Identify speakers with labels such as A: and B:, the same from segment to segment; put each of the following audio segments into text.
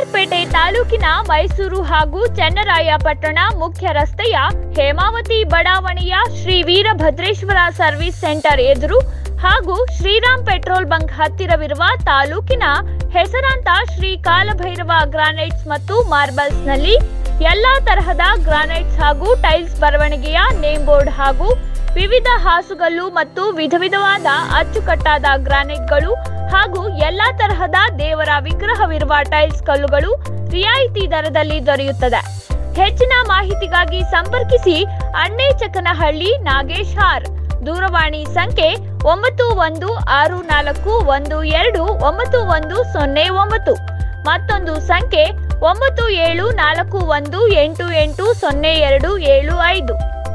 A: ಗುಂಡ್ಲುಪೇಟೆ ತಾಲೂಕಿನ ಮೈಸೂರು ಹಾಗೂ ಚನ್ನರಾಯಪಟ್ಟಣ ಮುಖ್ಯ ರಸ್ತೆಯ ಹೇಮಾವತಿ ಬಡಾವಣೆಯ ಶ್ರೀ ವೀರಭದ್ರೇಶ್ವರ ಸರ್ವಿಸ್ ಸೆಂಟರ್ ಎದುರು ಹಾಗೂ ಶ್ರೀರಾಮ್ ಪೆಟ್ರೋಲ್ ಬಂಕ್ ಹತ್ತಿರವಿರುವ ತಾಲೂಕಿನ ಹೆಸರಾಂತ ಶ್ರೀ ಕಾಲಭೈರವ ಗ್ರಾನೈಟ್ಸ್ ಮತ್ತು ಮಾರ್ಬಲ್ಸ್ನಲ್ಲಿ ಎಲ್ಲಾ ತರಹದ ಗ್ರಾನೈಟ್ಸ್ ಹಾಗೂ ಟೈಲ್ಸ್ ಬರವಣಿಗೆಯ ನೇಮ್ ಬೋರ್ಡ್ ಹಾಗೂ ವಿವಿಧ ಹಾಸುಗಲ್ಲು ಮತ್ತು ವಿಧ ವಿಧವಾದ ಅಚ್ಚುಕಟ್ಟಾದ ಗ್ರಾನೈಟ್ಗಳು ಹಾಗೂ ಎಲ್ಲಾ ತರಹದ ದೇವರ ವಿಗ್ರಹವಿರುವ ಟೈಲ್ಸ್ ಕಲ್ಲುಗಳು ರಿಯಾಯಿತಿ ದರದಲ್ಲಿ ದೊರೆಯುತ್ತದೆ ಹೆಚ್ಚಿನ ಮಾಹಿತಿಗಾಗಿ ಸಂಪರ್ಕಿಸಿ ಅಣ್ಣೇಚಕನಹಳ್ಳಿ ನಾಗೇಶ್ ಹಾರ್ ದೂರವಾಣಿ ಸಂಖ್ಯೆ ಒಂಬತ್ತು ಒಂದು ಆರು ನಾಲ್ಕು ಒಂದು ಎರಡು ಒಂಬತ್ತು ಒಂದು ಸೊನ್ನೆ ಒಂಬತ್ತು ಮತ್ತೊಂದು ಸಂಖ್ಯೆ ಒಂಬತ್ತು ಏಳು ನಾಲ್ಕು ಒಂದು ಎಂಟು ಎಂಟು ಸೊನ್ನೆ ಎರಡು ಏಳು ಐದು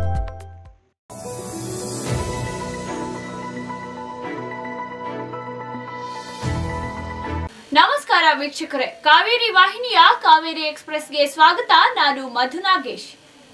A: ನಮಸ್ಕಾರ ವೀಕ್ಷಕರೇ ಕಾವೇರಿ ವಾಹಿನಿಯ ಕಾವೇರಿ ಎಕ್ಸ್ಪ್ರೆಸ್ಗೆ ಸ್ವಾಗತ ನಾನು ಮಧು ನಾಗೇಶ್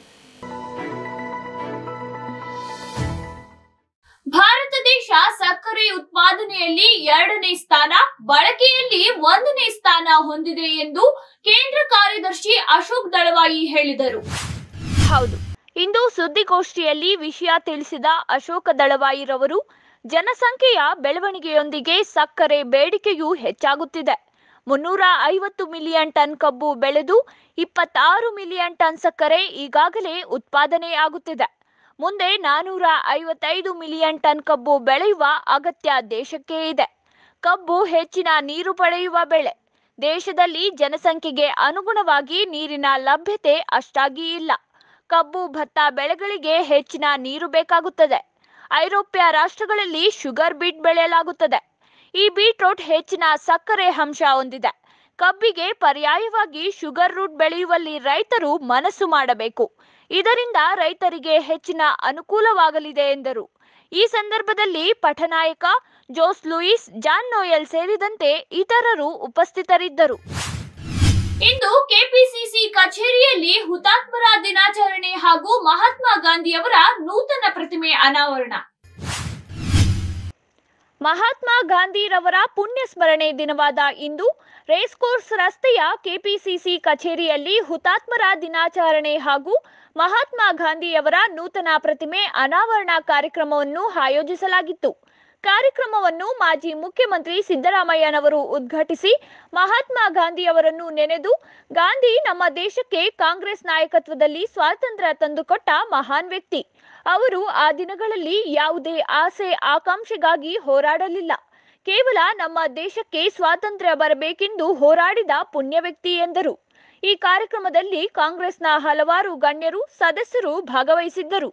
A: ಭಾರತ ದೇಶ ಸಕ್ಕರೆ ಉತ್ಪಾದನೆಯಲ್ಲಿ ಎರಡನೇ ಸ್ಥಾನ ಬಳಕೆಯಲ್ಲಿ ಒಂದನೇ ಸ್ಥಾನ ಹೊಂದಿದೆ ಎಂದು ಕೇಂದ್ರ ಕಾರ್ಯದರ್ಶಿ ಅಶೋಕ್ ದಳವಾಯಿ ಹೇಳಿದರು ಹೌದು ಇಂದು ಸುದ್ದಿಗೋಷ್ಠಿಯಲ್ಲಿ ವಿಷಯ ತಿಳಿಸಿದ ಅಶೋಕ ದಳವಾಯಿರವರು ಜನಸಂಖ್ಯೆಯ ಬೆಳವಣಿಗೆಯೊಂದಿಗೆ ಸಕ್ಕರೆ ಬೇಡಿಕೆಯೂ ಹೆಚ್ಚಾಗುತ್ತಿದೆ ಮುನ್ನೂರ ಐವತ್ತು ಮಿಲಿಯನ್ ಟನ್ ಕಬ್ಬು ಬೆಳೆದು ಇಪ್ಪತ್ತಾರು ಮಿಲಿಯನ್ ಟನ್ ಸಕ್ಕರೆ ಈಗಾಗಲೇ ಉತ್ಪಾದನೆ ಆಗುತ್ತಿದೆ ಮುಂದೆ ನಾನೂರ ಐವತ್ತೈದು ಮಿಲಿಯನ್ ಟನ್ ಕಬ್ಬು ಬೆಳೆಯುವ ಅಗತ್ಯ ದೇಶಕ್ಕೆ ಇದೆ ಕಬ್ಬು ಹೆಚ್ಚಿನ ನೀರು ಪಡೆಯುವ ಬೆಳೆ ದೇಶದಲ್ಲಿ ಜನಸಂಖ್ಯೆಗೆ ಅನುಗುಣವಾಗಿ ನೀರಿನ ಲಭ್ಯತೆ ಅಷ್ಟಾಗಿ ಇಲ್ಲ ಕಬ್ಬು ಭತ್ತ ಬೆಳೆಗಳಿಗೆ ಹೆಚ್ಚಿನ ನೀರು ಬೇಕಾಗುತ್ತದೆ ಐರೋಪ್ಯ ರಾಷ್ಟ್ರಗಳಲ್ಲಿ ಶುಗರ್ ಬೀಟ್ ಬೆಳೆಯಲಾಗುತ್ತದೆ ಈ ಬೀಟ್ರೂಟ್ ಹೆಚ್ಚಿನ ಸಕ್ಕರೆ ಅಂಶ ಹೊಂದಿದೆ ಕಬ್ಬಿಗೆ ಪರ್ಯಾಯವಾಗಿ ಶುಗರ್ ರೂಟ್ ಬೆಳೆಯುವಲ್ಲಿ ರೈತರು ಮನಸ್ಸು ಮಾಡಬೇಕು ಇದರಿಂದ ರೈತರಿಗೆ ಹೆಚ್ಚಿನ ಅನುಕೂಲವಾಗಲಿದೆ ಎಂದರು ಈ ಸಂದರ್ಭದಲ್ಲಿ ಪಠನಾಯಕ ಜೋಸ್ ಲೂಯಿಸ್ ಜಾನ್ ನೋಯಲ್ ಸೇರಿದಂತೆ ಇತರರು ಉಪಸ್ಥಿತರಿದ್ದರು ಇಂದು ಕೆಪಿಸಿಸಿ ಕಚೇರಿಯಲ್ಲಿ ಹುತಾತ್ಮರ ದಿನಾಚರಣೆ ಹಾಗೂ ಮಹಾತ್ಮ ಗಾಂಧಿಯವರ ನೂತನ ಪ್ರತಿಮೆ ಅನಾವರಣ ಮಹಾತ್ಮ ಗಾಂಧಿರವರ ಪುಣ್ಯ ಸ್ಮರಣೆ ದಿನವಾದ ಇಂದು ರೇಸ್ಕೋರ್ಸ್ ರಸ್ತೆಯ ಕೆಪಿಸಿಸಿ ಕಚೇರಿಯಲ್ಲಿ ಹುತಾತ್ಮರ ದಿನಾಚರಣೆ ಹಾಗೂ ಮಹಾತ್ಮ ಗಾಂಧಿಯವರ ನೂತನ ಪ್ರತಿಮೆ ಅನಾವರಣ ಕಾರ್ಯಕ್ರಮವನ್ನು ಆಯೋಜಿಸಲಾಗಿತ್ತು ಕಾರ್ಯಕ್ರಮವನ್ನು ಮಾಜಿ ಮುಖ್ಯಮಂತ್ರಿ ಸಿದ್ದರಾಮಯ್ಯನವರು ಉದ್ಘಾಟಿಸಿ ಮಹಾತ್ಮ ಗಾಂಧಿಯವರನ್ನು ನೆನೆದು ಗಾಂಧಿ ನಮ್ಮ ದೇಶಕ್ಕೆ ಕಾಂಗ್ರೆಸ್ ನಾಯಕತ್ವದಲ್ಲಿ ಸ್ವಾತಂತ್ರ್ಯ ತಂದುಕೊಟ್ಟ ಮಹಾನ್ ವ್ಯಕ್ತಿ ಅವರು ಆ ದಿನಗಳಲ್ಲಿ ಯಾವುದೇ ಆಸೆ ಆಕಾಂಕ್ಷೆಗಾಗಿ ಹೋರಾಡಲಿಲ್ಲ ಕೇವಲ ನಮ್ಮ ದೇಶಕ್ಕೆ ಸ್ವಾತಂತ್ರ್ಯ ಬರಬೇಕೆಂದು ಹೋರಾಡಿದ ಪುಣ್ಯ ವ್ಯಕ್ತಿ ಎಂದರು ಈ ಕಾರ್ಯಕ್ರಮದಲ್ಲಿ ಕಾಂಗ್ರೆಸ್ನ ಹಲವಾರು ಗಣ್ಯರು ಸದಸ್ಯರು ಭಾಗವಹಿಸಿದ್ದರು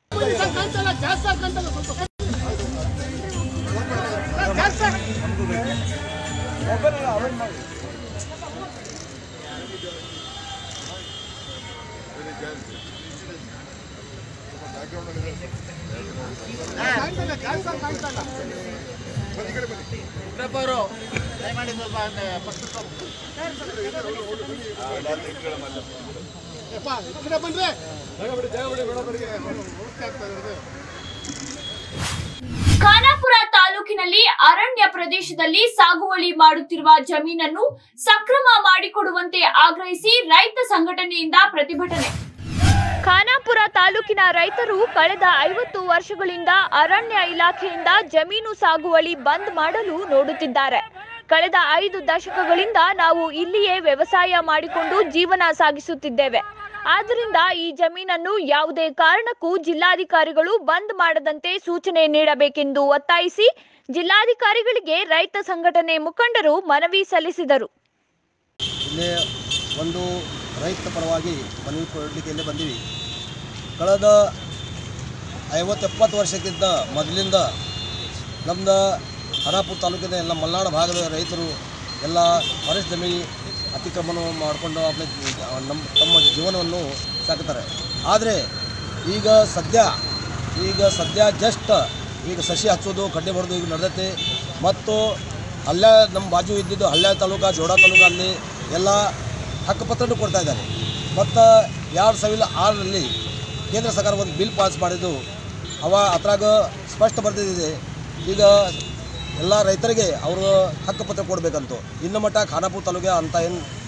A: ಖಾನಾಪುರ ತಾಲೂಕಿನಲ್ಲಿ ಅರಣ್ಯ ಪ್ರದೇಶದಲ್ಲಿ ಸಾಗುವಳಿ ಮಾಡುತ್ತಿರುವ ಜಮೀನನ್ನು ಸಕ್ರಮ ಮಾಡಿಕೊಡುವಂತೆ ಆಗ್ರಹಿಸಿ ರೈತ ಸಂಘಟನೆಯಿಂದ ಪ್ರತಿಭಟನೆ ಖಾನಾಪುರ ತಾಲೂಕಿನ ರೈತರು ಕಳೆದ ಐವತ್ತು ವರ್ಷಗಳಿಂದ ಅರಣ್ಯ ಇಲಾಖೆಯಿಂದ ಜಮೀನು ಸಾಗುವಳಿ ಬಂದ್ ಮಾಡಲು ನೋಡುತ್ತಿದ್ದಾರೆ ಕಳೆದ ಐದು ದಶಕಗಳಿಂದ ನಾವು ಇಲ್ಲಿಯೇ ವ್ಯವಸಾಯ ಮಾಡಿಕೊಂಡು ಜೀವನ ಸಾಗಿಸುತ್ತಿದ್ದೇವೆ ಆದ್ದರಿಂದ ಈ ಜಮೀನನ್ನು ಯಾವುದೇ ಕಾರಣಕ್ಕೂ ಜಿಲ್ಲಾಧಿಕಾರಿಗಳು ಬಂದ್ ಮಾಡದಂತೆ ಸೂಚನೆ ನೀಡಬೇಕೆಂದು ಒತ್ತಾಯಿಸಿ ಜಿಲ್ಲಾಧಿಕಾರಿಗಳಿಗೆ ರೈತ ಸಂಘಟನೆ ಮುಖಂಡರು ಮನವಿ ಸಲ್ಲಿಸಿದರು
B: ಇಲ್ಲಿ ಒಂದು ರೈತ ಪರವಾಗಿ ಮನವಿ ಕೊಡಲಿಕ್ಕೆ ಇಲ್ಲಿ ಬಂದೀವಿ ಕಳೆದ ಐವತ್ತು ಎಪ್ಪತ್ತು ವರ್ಷಕ್ಕಿಂತ ಮೊದಲಿಂದ ನಮ್ಮದು ಹರಾಪುರ ತಾಲೂಕಿನ ಎಲ್ಲ ಮಲೆನಾಡು ಭಾಗದ ರೈತರು ಎಲ್ಲ ಫಾರೆಸ್ಟ್ ಜಮೀನು ಅತಿಕ್ರಮಣ ಮಾಡಿಕೊಂಡು ಆಮೇಲೆ ನಮ್ಮ ತಮ್ಮ ಜೀವನವನ್ನು ಸಾಕ್ತಾರೆ ಆದರೆ ಈಗ ಸದ್ಯ ಈಗ ಸದ್ಯ ಜಸ್ಟ್ ಈಗ ಸಸಿ ಹಚ್ಚೋದು ಕಡ್ಡೆ ಬರೋದು ಈಗ ನಡೆದೈತೆ ಮತ್ತು ಹಳ್ಳ ನಮ್ಮ ಬಾಜು ಇದ್ದಿದ್ದು ಹಳ್ಳ ತಾಲೂಕು ಜೋಡ ತಾಲೂಕು ಅಲ್ಲಿ ಎಲ್ಲ ಹಕ್ಕುಪತ್ರನೂ ಕೊಡ್ತಾ ಇದ್ದಾರೆ ಮತ್ತು ಎರಡು ಸಾವಿರದ ಆರರಲ್ಲಿ ಕೇಂದ್ರ ಸರ್ಕಾರ ಒಂದು ಬಿಲ್ ಪಾಸ್ ಮಾಡಿದ್ದು ಅವ ಅದ್ರಾಗ ಸ್ಪಷ್ಟ ಬರ್ತಿದೆ ಈಗ ಎಲ್ಲ ರೈತರಿಗೆ ಅವರು ಹಕ್ಕುಪತ್ರ ಕೊಡಬೇಕಂತ ಇನ್ನು ಮಟ್ಟ ಖಾನಾಪುರ ತಾಲೂಕಿಗೆ ಅಂತ ಏನು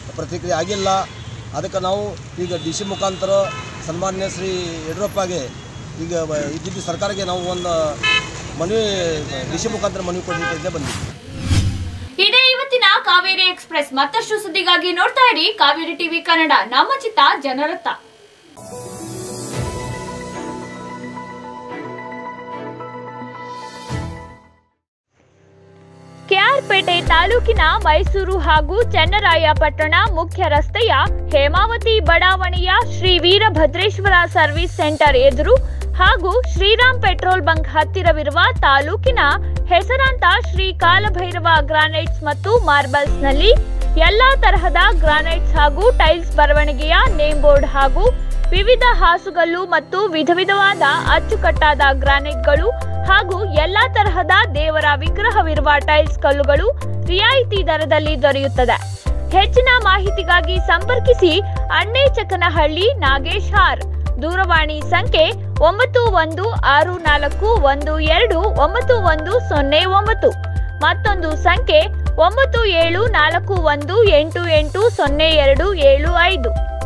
B: ಪ್ರತಿಕ್ರಿಯೆ ಆಗಿಲ್ಲ ಅದಕ್ಕೆ ನಾವು ಈಗ ಡಿ ಸಿ ಮುಖಾಂತರ ಸನ್ಮಾನ್ಯ ಶ್ರೀ ಯಡಿಯೂರಪ್ಪಗೆ ಈಗ ವ- ಇದ್ದಿದ್ದ ಸರ್ಕಾರಕ್ಕೆ ನಾವು ಒಂದು ಮನವಿ ಡಿ ಸಿ ಮುಖಾಂತರ ಮನವಿ ಕೊಡಲಿಕ್ಕೆ ಬಂದಿದ್ದೀವಿ
A: ಇದೇ ಇವತ್ತಿನ ಕಾವೇರಿ ಎಕ್ಸ್ಪ್ರೆಸ್ ಮತ್ತಷ್ಟು ಸುದ್ದಿಗಾಗಿ ನೋಡ್ತಾ ಇರಿ ಕಾವೇರಿ ಟಿವಿ ಕನ್ನಡ ನಮ್ಮ ಚಿತ್ತ ಜನರತ್ತ ಕೆಆರ್ಪೇಟೆ ತಾಲೂಕಿನ ಮೈಸೂರು ಹಾಗೂ ಚನ್ನರಾಯಪಟ್ಟಣ ಮುಖ್ಯ ರಸ್ತೆಯ ಹೇಮಾವತಿ ಬಡಾವಣೆಯ ಶ್ರೀ ವೀರಭದ್ರೇಶ್ವರ ಸರ್ವಿಸ್ ಸೆಂಟರ್ ಎದುರು ಹಾಗೂ ಶ್ರೀರಾಮ್ ಪೆಟ್ರೋಲ್ ಬಂಕ್ ಹತ್ತಿರವಿರುವ ತಾಲೂಕಿನ ಹೆಸರಾಂತ ಶ್ರೀ ಕಾಲಭೈರವ ಗ್ರಾನೈಟ್ಸ್ ಮತ್ತು ಮಾರ್ಬಲ್ಸ್ನಲ್ಲಿ ಎಲ್ಲಾ ತರಹದ ಗ್ರಾನೈಟ್ಸ್ ಹಾಗೂ ಟೈಲ್ಸ್ ಬರವಣಿಗೆಯ ನೇಮ್ ಬೋರ್ಡ್ ಹಾಗೂ ವಿವಿಧ ಹಾಸುಗಲ್ಲು ಮತ್ತು ವಿಧ ವಿಧವಾದ ಅಚ್ಚುಕಟ್ಟಾದ ಗ್ರಾನೈಟ್ಗಳು ಹಾಗೂ ಎಲ್ಲಾ ತರಹದ ದೇವರ ವಿಗ್ರಹವಿರುವ ಟೈಲ್ಸ್ ಕಲ್ಲುಗಳು ರಿಯಾಯಿತಿ ದರದಲ್ಲಿ ದೊರೆಯುತ್ತದೆ ಹೆಚ್ಚಿನ ಮಾಹಿತಿಗಾಗಿ ಸಂಪರ್ಕಿಸಿ ಅಣ್ಣೇಚಕನಹಳ್ಳಿ ನಾಗೇಶ್ ಹಾರ್ ದೂರವಾಣಿ ಸಂಖ್ಯೆ ಒಂಬತ್ತು ಒಂದು ಆರು ನಾಲ್ಕು ಒಂದು ಎರಡು ಒಂಬತ್ತು ಒಂದು ಸೊನ್ನೆ ಒಂಬತ್ತು ಮತ್ತೊಂದು ಸಂಖ್ಯೆ ಒಂಬತ್ತು ಏಳು ನಾಲ್ಕು ಒಂದು ಎಂಟು ಎಂಟು ಸೊನ್ನೆ ಎರಡು ಏಳು ಐದು